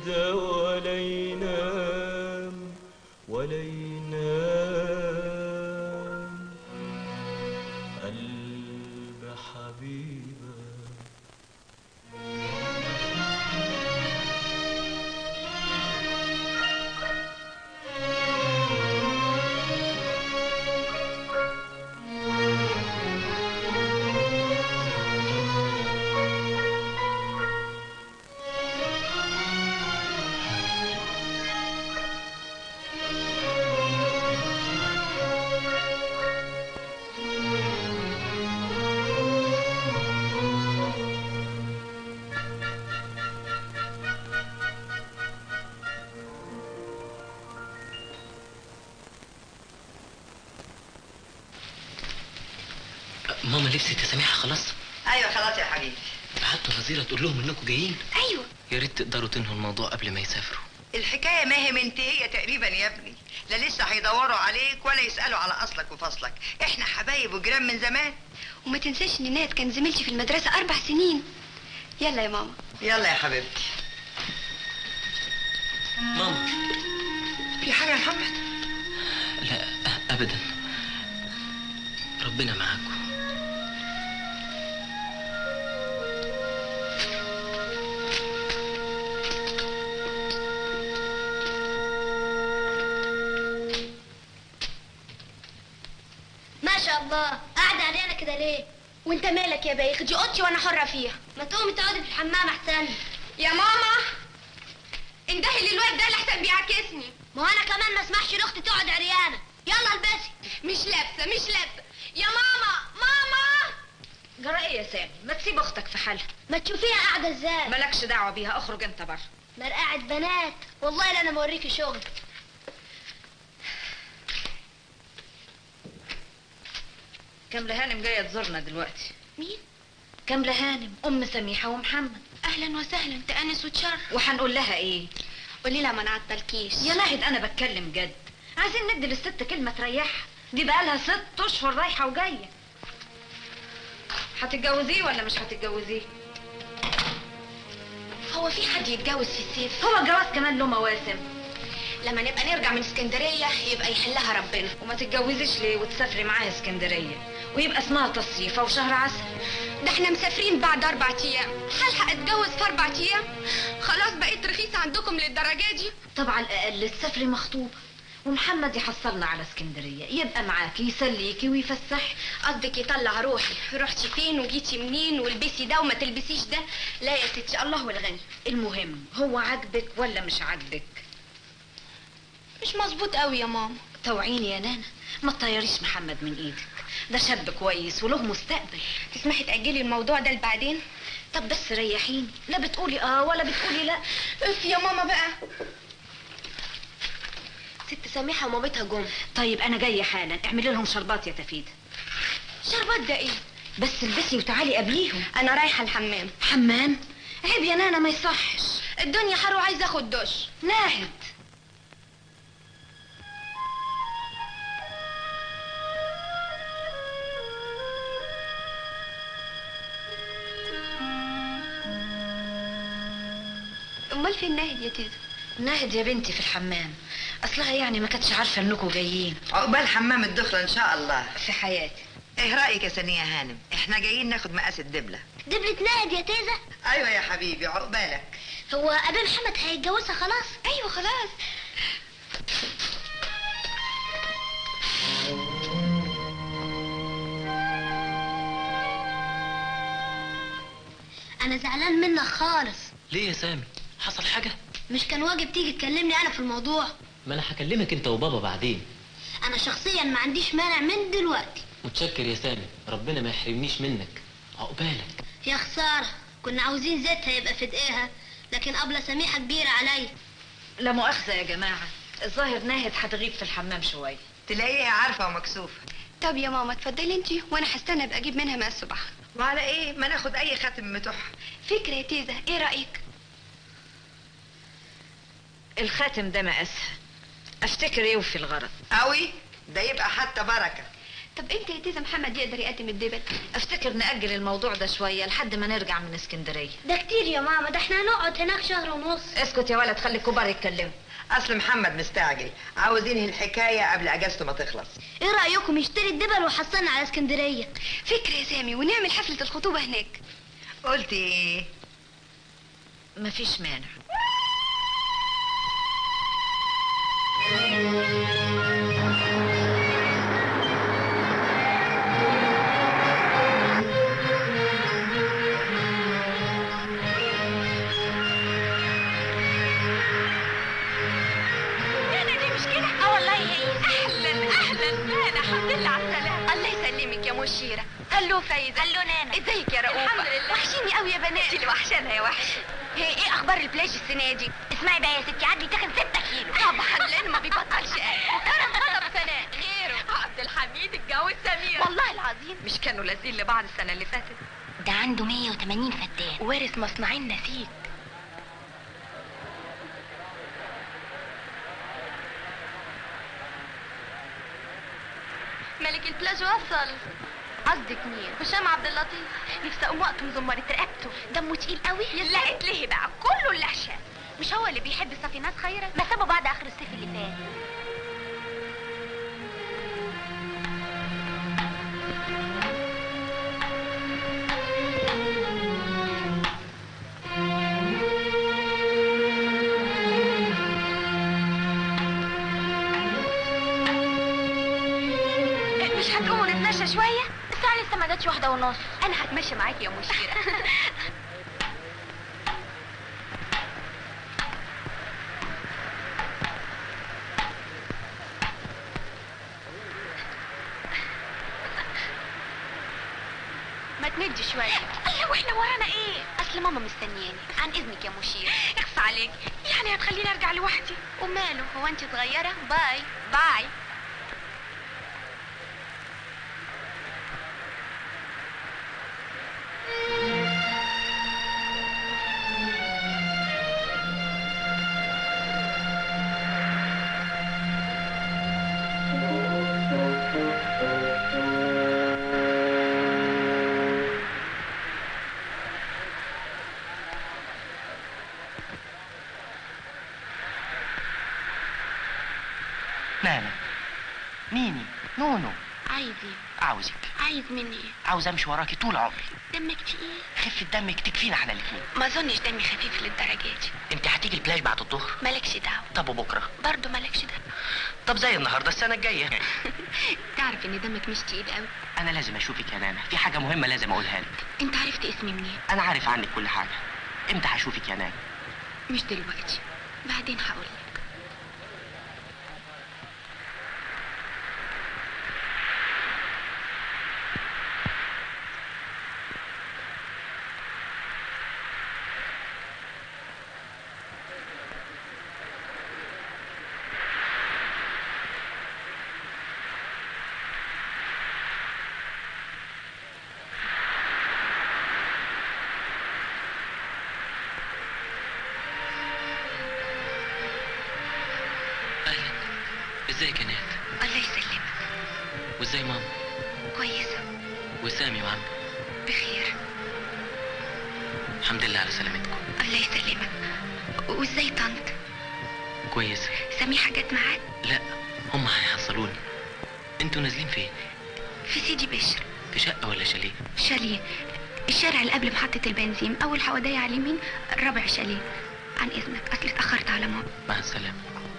يهدى ولا ينام ولا ينام قلب حبيبه ماما لبست يا سميحه خلاص ايوه خلاص يا حبيبي بعتوا نظيره تقول لهم انكم جايين ايوه يا ريت تقدروا تنهوا الموضوع قبل ما يسافروا الحكايه ما هي منتهيه تقريبا يا ابني لا لسه هيدوروا عليك ولا يسالوا على اصلك وفصلك احنا حبايب وجيران من زمان وما تنساش ان نات كان زميلتي في المدرسة أربع سنين يلا يا ماما يلا يا حبيبتي ماما في حاجه يا محمد لا ابدا ربنا معاكم ما شاء الله قاعدة علينا كده ليه؟ وانت مالك يا بايخ دي اوضتي وانا حرة فيها ما تقومي تقعدي في الحمام احسن يا ماما اندهي للواد ده لحسن بيعكسني ما هو انا كمان ما اسمحش لاختي تقعد عريانة يلا البسي مش لابسة مش لابسة يا ماما ماما جرى ايه يا سامي ما تسيب اختك في حالها ما تشوفيها قاعدة ازاي مالكش دعوه بيها اخرج انت بره مرقعة بنات والله لا انا موريكي شغل كاملة هانم جاية تزورنا دلوقتي مين كاملة هانم ام سميحة ومحمد اهلا وسهلا تأنس وتشرف وهنقول لها ايه قولي لها ما نعطلكيش يا ناهد انا بتكلم جد عايزين ندي للست كلمة تريحها دي بقالها ست اشهر رايحة وجاية هتتجوزيه ولا مش هتتجوزيه هو في حد يتجوز في الصيف هو الجواز كمان له مواسم لما نبقى نرجع من اسكندرية يبقى يحلها ربنا وما تتجوزيش ليه وتسافري معايا اسكندرية ويبقى اسمها تصيفة وشهر عسل ده احنا مسافرين بعد اربع ايام هلحق اتجوز في اربع ايام خلاص بقيت رخيصة عندكم للدرجة دي طبعا الاقل تسافري مخطوبة ومحمد يحصلنا على اسكندرية يبقى معاكي يسليكي ويفسحك قصدك يطلع روحي رحتي فين وجيتي منين والبسي ده وما تلبسيش ده لا يا ستي الله والغني المهم هو عاجبك ولا مش عاجبك مش مظبوط قوي يا ماما توعيني يا نانا ما تطيريش محمد من ايدك ده شاب كويس وله مستقبل تسمحي تأجلي الموضوع ده لبعدين طب بس ريحيني لا بتقولي اه ولا بتقولي لا اف يا ماما بقى ست سميحة ومامتها جم طيب انا جايه حالا اعملي لهم شربات يا تفيده شربات ده ايه بس البسي وتعالي قبليهم انا رايحة الحمام حمام عيب يا نانا ما يصحش الدنيا حر وعايزة اخد دش ناهد امال فين ناهد يا تيزا ناهد يا بنتي في الحمام اصلها يعني ما كانتش عارفه انكم جايين عقبال حمام الدخله ان شاء الله في حياتي ايه رايك يا سنيه هانم احنا جايين ناخد مقاس الدبله دبلة ناهد يا تيزة ايوه يا حبيبي عقبالك هو ابي محمد هيتجوزها خلاص ايوه خلاص انا زعلان منك خالص ليه يا سامي حصل حاجه مش كان واجب تيجي تكلمني انا في الموضوع ما انا هكلمك انت وبابا بعدين انا شخصيا ما عنديش مانع من دلوقتي متشكر يا سامي ربنا ما يحرمنيش منك عقبالك يا خسارة كنا عاوزين زيتها يبقى في دقيقها لكن أبلة سميحة كبيرة عليا لا مؤاخذه يا جماعه الظاهر ناهد هتغيب في الحمام شويه تلاقيها عارفه ومكسوفه طب يا ماما اتفضلي انتي وانا هستنى ابقى اجيب منها ماء الصبح وعلى ايه ما ناخد اي خاتم متوح فكرة يا تيزا ايه رأيك الخاتم ده مقاسها افتكر يوفي الغرض قوي ده يبقى حتى بركه طب امتى يا تيزا محمد يقدر يقدم الدبل افتكر نأجل الموضوع ده شوية لحد ما نرجع من اسكندرية ده كتير يا ماما ده احنا هنقعد هناك شهر ونص اسكت يا ولد خلي الكبار يتكلموا اصل محمد مستعجل عاوز ينهي الحكايه قبل اجازته ما تخلص ايه رأيكم يشتري الدبل ويحصلنا على اسكندرية فكرة يا سامي ونعمل حفلة الخطوبة هناك قلت ايه مفيش مانع انا دي مش كده اه والله هي اهلا اهلا انا الحمد لله على السلامة الله يسلمك يا مشيرة هلو فايزة هلو نانا ازيك يا رؤوفة الحمد لله وحشيني قوي يا بنات اللي وحشانا يا وحش هي ايه اخبار البلاج السنة دي اسمعي بقى يا ستي عدلي تاخد 6 كيلو طبعا لان ما بيبطلش اكل وكرم خطب سناء غيره عبد الحميد اتجوز سميرة والله العظيم مش كانوا لازين لبعض السنة اللي فاتت ده عنده 180 فدان وارث مصنعين نسيج ملك البلاج وصل قصدك مين؟ هشام عبد اللطيف نفسي اقوم وقته مزمرة رقبته دمه تقيل قوي لا اتلهي بقى كله اللي هشام مش هو اللي بيحب صفينات خيرا ما سابوا بعد اخر الصيف اللي فات مش هتقوموا نتمشى شوية؟ الساعة لسه ما جاتش واحدة ونص انا هتمشى معاكي يا مشيرة ما تمدي شوية الله واحنا ورانا ايه؟ اصل ماما مستنياني عن اذنك يا مشير اخفى عليك يعني هتخليني ارجع لوحدي وماله هو انت صغيرة باي باي نانا ميني نونو عايزي عاوزك عايز مني ايه؟ عاوز امشي وراكي طول عمري دمك تقيل خفة دمك تكفينا احنا الاتنين ما اظنش دمي خفيف للدرجة دي انت هتيجي البلاج بعد الظهر مالكش دعوة طب وبكره برضه مالكش دعوة طب زي النهارده السنه الجايه تعرف ان دمك مش تقيل قوي انا لازم اشوفك يا نانا في حاجه مهمه لازم اقولها لك انت عرفت اسمي منين انا عارف عنك كل حاجه امتى هشوفك يا نانا مش دلوقتي بعدين هقول لك اهلا ازيك يا نهاد الله يسلمك وازاي ماما كويسة وسامي وعم بخير الحمد لله على سلامتكم الله يسلمك وازاي طنط كويسه سميحة جت معاك لا هم هيحصلوني انتوا نازلين فين في سيدي بشر في شقه ولا شاليه شاليه الشارع اللي قبل محطة البنزين أول حوادية على اليمين رابع شاليه عن إذنك أصل اتأخرت على ماما مع السلامه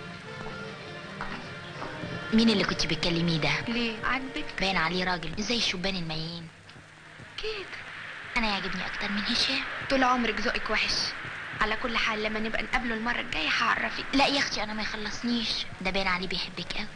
مين اللي كنت بتكلميه ده ليه عاجبك باين عليه راجل مش زي الشبان الميين كده انا يعجبني اكتر من هشام طول عمرك ذوقك وحش على كل حال لما نبقى نقابله المرة الجاية هعرفك لا يا اختي انا ما يخلصنيش ده باين عليه بيحبك قوي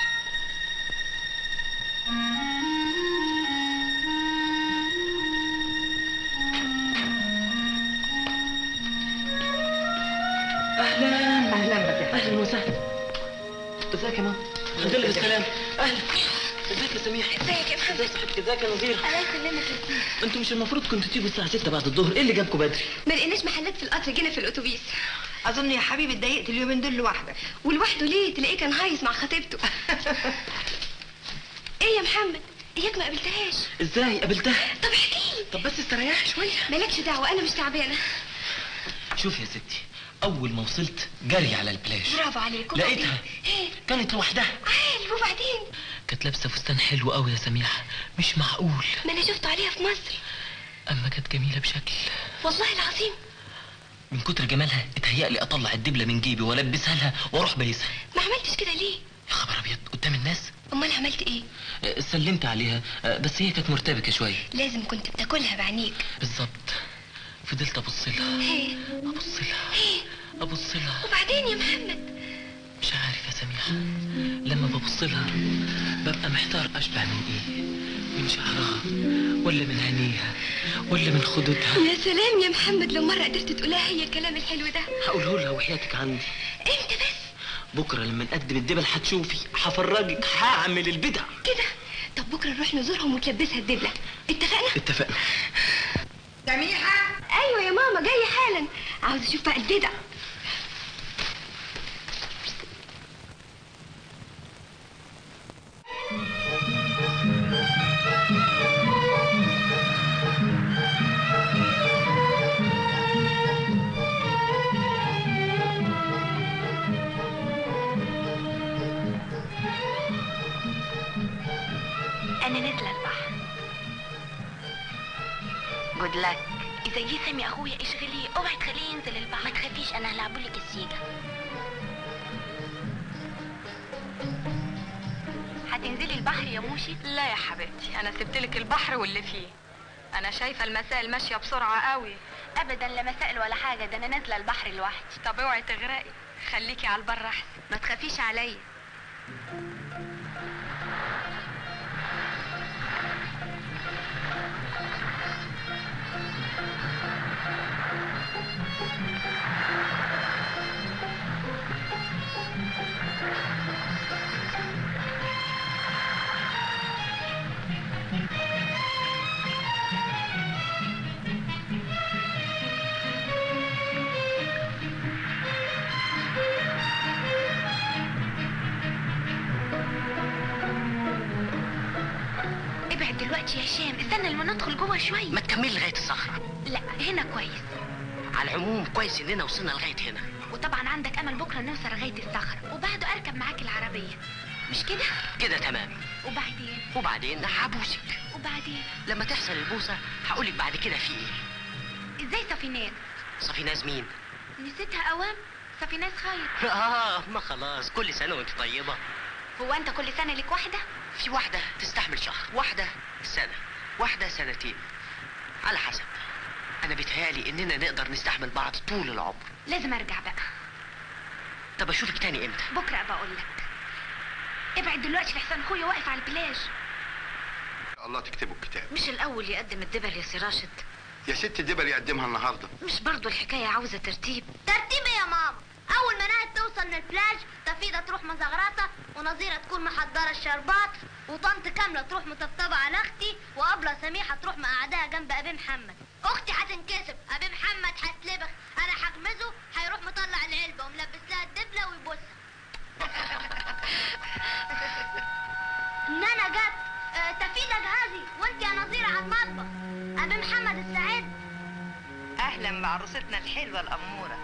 اهلا بك يا اهلا وسهلا ازيك يا ماما الحمد لله بالسلامه اهلا ازيك يا سميح ازيك يا محمد ازيك صاحبك ازيك يا نظير الله يسلمك يا سيدي انتوا مش المفروض كنتوا تيجوا الساعه 6 بعد الظهر ايه اللي جابكم بدري ما لقيناش محلات في القطر جينا في الأتوبيس اظن يا حبيبي اتضايقت اليومين دول لوحدك ولوحده ليه تلاقيه كان هايص مع خطيبته ايه يا محمد اياك ما قابلتهاش ازاي قابلتها طب احكي لي طب بس استريحي شويه مالكش دعوه انا مش تعبانه شوف يا ستي اول ما وصلت جري على البلاج برافو عليك وبعدين؟ لقيتها ايه كانت لوحدها عال وبعدين كانت لابسه فستان حلو قوي يا سميحه مش معقول ما انا شفته عليها في مصر اما كانت جميله بشكل والله العظيم من كتر جمالها اتهيألي اطلع الدبله من جيبي والبسها لها واروح بايسها ما عملتش كده ليه يا خبر ابيض قدام الناس امال عملت ايه أه، سلمت عليها أه، بس هي كانت مرتبكه شويه لازم كنت بتاكلها بعينيك بالظبط فضلت ابص لها ايه ابص لها ايه ابص لها وبعدين يا محمد مش عارف يا سميحه لما ببص لها ببقى محتار اشبه من ايه من شعرها ولا من عينيها ولا من خدودها يا سلام يا محمد لو مره قدرت تقولها هي الكلام الحلو ده هقوله لها وحياتك عندي امتى بس بكره لما نقدم الدبل هتشوفي هفرجك هعمل البدع كده طب بكره نروح نزورهم وتلبسها الدبله اتفقنا اتفقنا سميحه ايوه يا ماما جايه حالا عاوز اشوف بقى البدع انا نازله البحر جود لك اذا جه سامي اخويا اشغليه اوعي تخليه ينزل البحر ما تخافيش انا هلعبولك السيجه هتنزلي البحر يا موشي لا يا حبيبتي انا سبت لك البحر واللي فيه انا شايفه المسائل ماشيه بسرعه قوي ابدا لا مسائل ولا حاجه ده انا نازله البحر لوحدي طب اوعي تغرقي خليكي على البر احسن ما تخافيش عليا ابعد دلوقتي يا هشام استنى لما ندخل جوه شويه ما تكملي لغايه الصخره لا هنا كويس على العموم كويس اننا وصلنا لغايه هنا وطبعا عندك امل بكره نوصل لغايه الصخره وبعده اركب معاك العربيه مش كده كده تمام وبعدين وبعدين هبوسك وبعدين لما تحصل البوسه هقولك بعد كده في ايه ازاي سفينات صفيناز مين نسيتها اوام سفينات خير اه ما خلاص كل سنه وانت طيبه هو انت كل سنه لك واحده في واحده تستحمل شهر واحده سنه واحده سنتين على حسب انا بيتهيالي اننا نقدر نستحمل بعض طول العمر لازم ارجع بقى طب اشوفك تاني امتى بكره ابقى اقول لك ابعد دلوقتي لحسن اخويا واقف على البلاج الله تكتبوا الكتاب مش الاول يقدم الدبل يا سي راشد يا ست الدبل يقدمها النهارده مش برضو الحكايه عاوزه ترتيب ترتيب إيه يا ماما اول ما نهد توصل من البلاج تفيدة تروح مزغرطة ونظيرة تكون محضرة الشربات وطنط كاملة تروح مطبطبة على اختي وابلة سميحة تروح مقعدها جنب ابي محمد اختي هتنكسب ابي محمد هتلبخ انا هغمزه هيروح مطلع العلبة وملبس لها الدبلة ويبوسها نانا جت آه، تفيدة جهازي وانت يا نظيرة على المطبخ ابي محمد السعيد اهلا بعروستنا الحلوه الاموره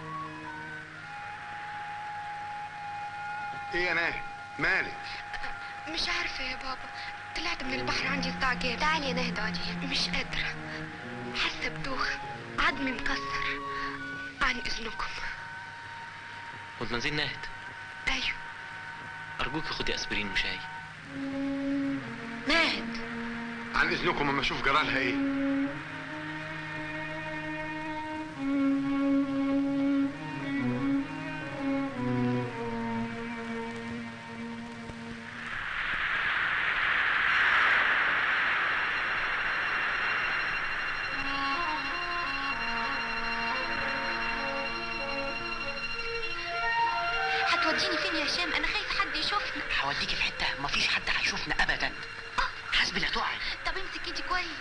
ايه يا ناهي مالك مش عارفه يا بابا طلعت من البحر عندي استعجال تعالي يا نهد اقعدي مش قادره حاسه بدوخه عظمي مكسر عن اذنكم مدمزين ناهد ايوه ارجوك خدي اسبرين وشاي ناهد عن اذنكم اما اشوف جرالها ايه هتوديني فين يا هشام انا خايف حد يشوفنا هوديكي في حته مفيش حد هيشوفنا ابدا حسبي لا تقعي طب امسك ايدي كويس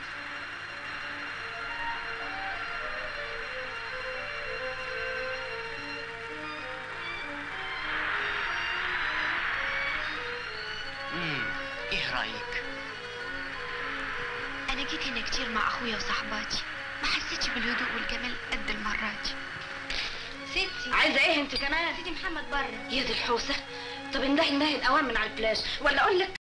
امم ايه رايك انا جيت هنا كتير مع اخويا وصاحباتي ما حسيتش بالهدوء والجمال قد المره دي ستي عايزه ايه انت كمان سيدي محمد بره يا دي الحوسه طب اندهي اندهي الاوان من على البلاج ولا اقول لك